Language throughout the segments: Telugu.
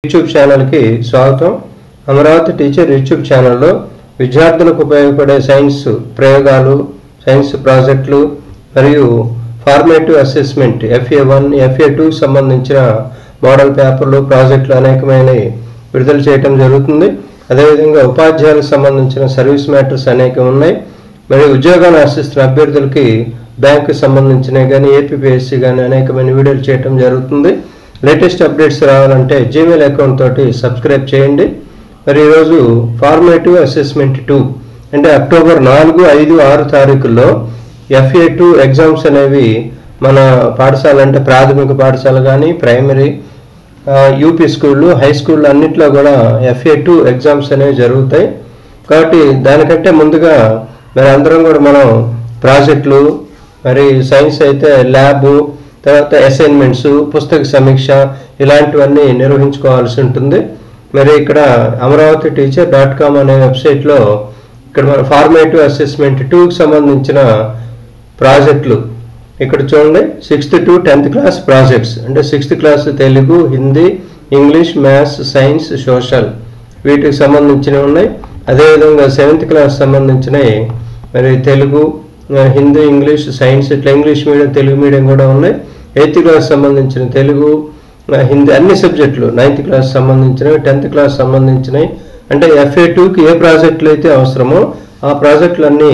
యూట్యూబ్ ఛానల్కి స్వాగతం అమరావతి టీచర్ యూట్యూబ్ ఛానల్లో విద్యార్థులకు ఉపయోగపడే సైన్స్ ప్రయోగాలు సైన్స్ ప్రాజెక్టులు మరియు formative assessment FA one FA two సంబంధించిన మోడల్ పేపర్లు ప్రాజెక్టులు అనేకమైనవి విడుదల చేయటం జరుగుతుంది అదేవిధంగా ఉపాధ్యాయులకు సంబంధించిన సర్వీస్ మ్యాటర్స్ అనేకం ఉన్నాయి మరియు ఉద్యోగాన్ని ఆశిస్తున్న అభ్యర్థులకి బ్యాంకు సంబంధించినవి కానీ ఏపీపీఎస్సీ కానీ అనేకమైన వీడియోలు చేయటం జరుగుతుంది లేటెస్ట్ అప్డేట్స్ రావాలంటే జీమెయిల్ అకౌంట్ తోటి సబ్స్క్రైబ్ చేయండి మరి ఈరోజు ఫార్మేటివ్ అసెస్మెంట్ టూ అంటే అక్టోబర్ నాలుగు ఐదు ఆరు తారీఖుల్లో ఎఫ్ఏ టూ ఎగ్జామ్స్ అనేవి మన పాఠశాల అంటే ప్రాథమిక పాఠశాల కానీ ప్రైమరీ యూపీ స్కూళ్ళు హై స్కూళ్ళు అన్నిట్లో కూడా ఎఫ్ఏ టూ ఎగ్జామ్స్ అనేవి జరుగుతాయి కాబట్టి దానికంటే ముందుగా మరి అందరం కూడా మనం ప్రాజెక్టులు మరి సైన్స్ అయితే ల్యాబ్ తర్వాత అసైన్మెంట్స్ పుస్తక సమీక్ష ఇలాంటివన్నీ నిర్వహించుకోవాల్సి ఉంటుంది మరి ఇక్కడ అమరావతి టీచర్ డాట్ కామ్ అనే వెబ్సైట్లో ఇక్కడ మన ఫార్మేటివ్ అసెస్మెంట్ టూకి సంబంధించిన ప్రాజెక్టులు ఇక్కడ చూడండి sixth to tenth class projects అంటే sixth class Telugu Hindi English maths science social వీటికి సంబంధించినవి ఉన్నాయి అదేవిధంగా సెవెంత్ క్లాస్ సంబంధించినవి మరి తెలుగు ఆ, హిందీ ఇంగ్లీష్ సైన్స్ ఇట్లా ఇంగ్లీష్ మీడియం తెలుగు మీడియం కూడా ఉన్నాయి ఎయిత్ క్లాస్ సంబంధించిన తెలుగు ఆ, హిందీ అన్ని సబ్జెక్టులు నైన్త్ క్లాస్ సంబంధించినవి టెన్త్ క్లాస్ సంబంధించినవి అంటే ఎఫ్ఏ టూకి ఏ ప్రాజెక్టులు అయితే అవసరమో ఆ ప్రాజెక్టులన్నీ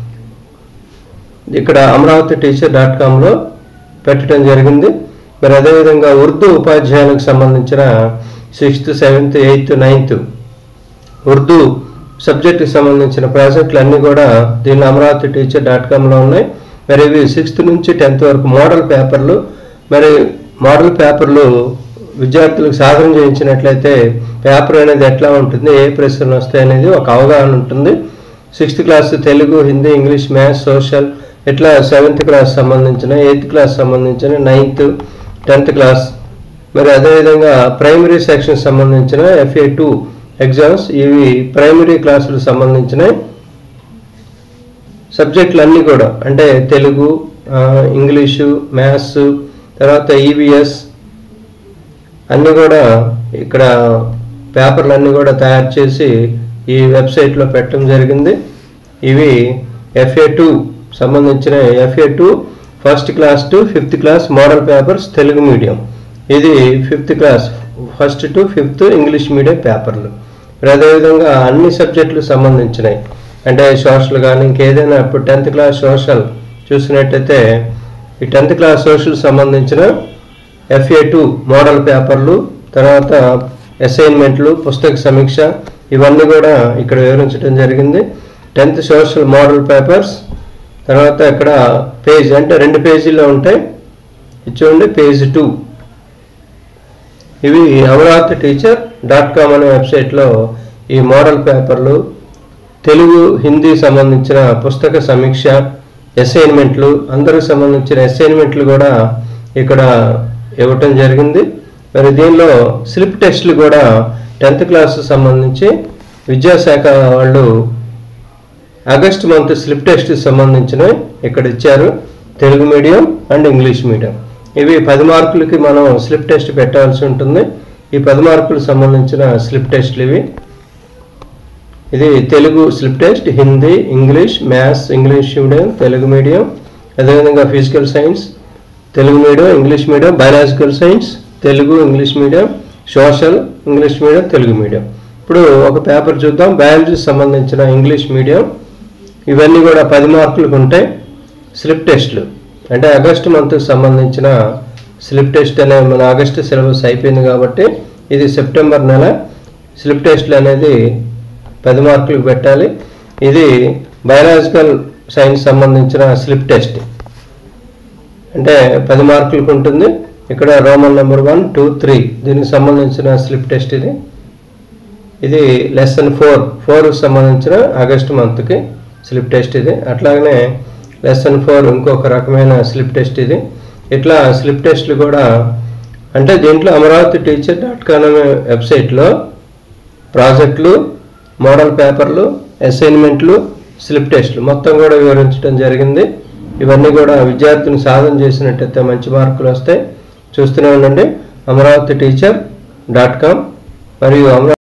ఇక్కడ అమరావతి టీచర్ డాట్ కామ్లో పెట్టడం జరిగింది మరి అదేవిధంగా ఉర్దూ ఉపాధ్యాయులకు సంబంధించిన sixth seventh eighth ninth Urdu సబ్జెక్టుకి సంబంధించిన ప్రాజెక్టులు అన్నీ కూడా దీనిలో అమరావతి టీచర్ డాట్ కామ్లో ఉన్నాయి మరి ఇవి సిక్స్త్ నుంచి టెన్త్ వరకు మోడల్ పేపర్లు మరి మోడల్ పేపర్లు విద్యార్థులకు సాధన చేయించినట్లయితే పేపర్ అనేది ఎట్లా ఉంటుంది ఏ ప్రశ్నలు వస్తాయి అనేది ఒక అవగాహన ఉంటుంది sixth class Telugu Hindi English maths social ఇట్లా సెవెంత్ క్లాస్ సంబంధించిన ఎయిత్ క్లాస్ సంబంధించిన నైన్త్ టెన్త్ క్లాస్ మరి అదేవిధంగా ప్రైమరీ సెక్షన్ సంబంధించిన ఎఫ్ఏ టూ ఎగ్జామ్స్ ఇవి ప్రైమరీ క్లాసులకు సంబంధించిన సబ్జెక్టులు అన్నీ కూడా అంటే తెలుగు ఆ, ఇంగ్లీషు మ్యాథ్స్ తర్వాత ఈవీఎస్ అన్నీ కూడా ఇక్కడ పేపర్లు అన్నీ కూడా తయారు చేసి ఈ వెబ్సైట్లో పెట్టడం జరిగింది ఇవి ఎఫ్ఏ టూ సంబంధించిన FA two first class to fifth class model papers Telugu medium ఇది fifth class first to fifth English medium పేపర్లు మరి అదేవిధంగా అన్ని సబ్జెక్టులకు సంబంధించినవి అంటే సోషల్ కానీ ఇంకేదైనా ఇప్పుడు టెన్త్ క్లాస్ సోషల్ చూసినట్టయితే ఈ టెన్త్ క్లాస్ సోషల్ సంబంధించిన ఎఫ్ఏ టూ మోడల్ పేపర్లు తర్వాత అసైన్మెంట్లు పుస్తక సమీక్ష ఇవన్నీ కూడా ఇక్కడ వివరించడం జరిగింది టెన్త్ సోషల్ మోడల్ పేపర్స్ తర్వాత ఇక్కడ పేజ్ అంటే రెండు పేజీల్లో ఉంటాయి ఇది చూడండి పేజ్ టూ ఇవి అమరావతి టీచర్ డాట్ కామ్ అనే వెబ్సైట్లో ఈ మోడల్ పేపర్లు తెలుగు హిందీ సంబంధించిన పుస్తక సమీక్ష అసైన్మెంట్లు అందరికి సంబంధించిన అసైన్మెంట్లు కూడా ఇక్కడ ఇవ్వటం జరిగింది మరి దీనిలో స్లిప్ టెస్ట్లు కూడా టెన్త్ క్లాస్ సంబంధించి విద్యాశాఖ వాళ్ళు ఆగస్ట్ మంత్ స్లిప్ టెస్ట్ సంబంధించినవి ఇక్కడ ఇచ్చారు Telugu medium and English medium ఇవి పది మార్కులకి మనం స్లిప్ టెస్ట్ పెట్టాల్సి ఉంటుంది ఈ పది మార్కులకు సంబంధించిన స్లిప్ టెస్ట్లు ఇవి ఇది Telugu slip test Hindi English maths English medium Telugu medium అదేవిధంగా physical science Telugu medium English medium biological science Telugu English medium social English medium Telugu medium ఇప్పుడు ఒక పేపర్ చూద్దాం బయాలజీ సంబంధించిన ఇంగ్లీష్ మీడియం ఇవన్నీ కూడా పది మార్కులకు ఉంటాయి స్లిప్ టెస్ట్లు అంటే ఆగస్టు మంత్కి సంబంధించిన స్లిప్ టెస్ట్ అనే మన ఆగస్టు సిలబస్ అయిపోయింది కాబట్టి ఇది సెప్టెంబర్ నెల స్లిప్ టెస్ట్లు అనేది పది మార్కులకు పెట్టాలి ఇది బయాలజికల్ సైన్స్ సంబంధించిన స్లిప్ టెస్ట్ అంటే పది మార్కులకు ఉంటుంది ఇక్కడ Roman number one two three దీనికి సంబంధించిన స్లిప్ టెస్ట్ ఇది ఇది లెసన్ ఫోర్ ఫోర్కి సంబంధించిన ఆగస్ట్ మంత్కి స్లిప్ టెస్ట్ ఇది అట్లాగనే లెసన్ ఫోర్ ఇంకొక రకమైన స్లిప్ టెస్ట్ ఇది ఇట్లా స్లిప్ టెస్ట్లు కూడా అంటే దీంట్లో అమరావతి టీచర్ డాట్ కామ్ అనే వెబ్సైట్లో ప్రాజెక్టులు మోడల్ పేపర్లు అసైన్మెంట్లు స్లిప్ టెస్ట్లు మొత్తం కూడా వివరించడం జరిగింది ఇవన్నీ కూడా విద్యార్థులు సాధన చేసినట్టయితే మంచి మార్కులు వస్తాయి చూస్తూనే ఉండండి అమరావతి టీచర్ డాట్ కామ్ మరియు అమరావతి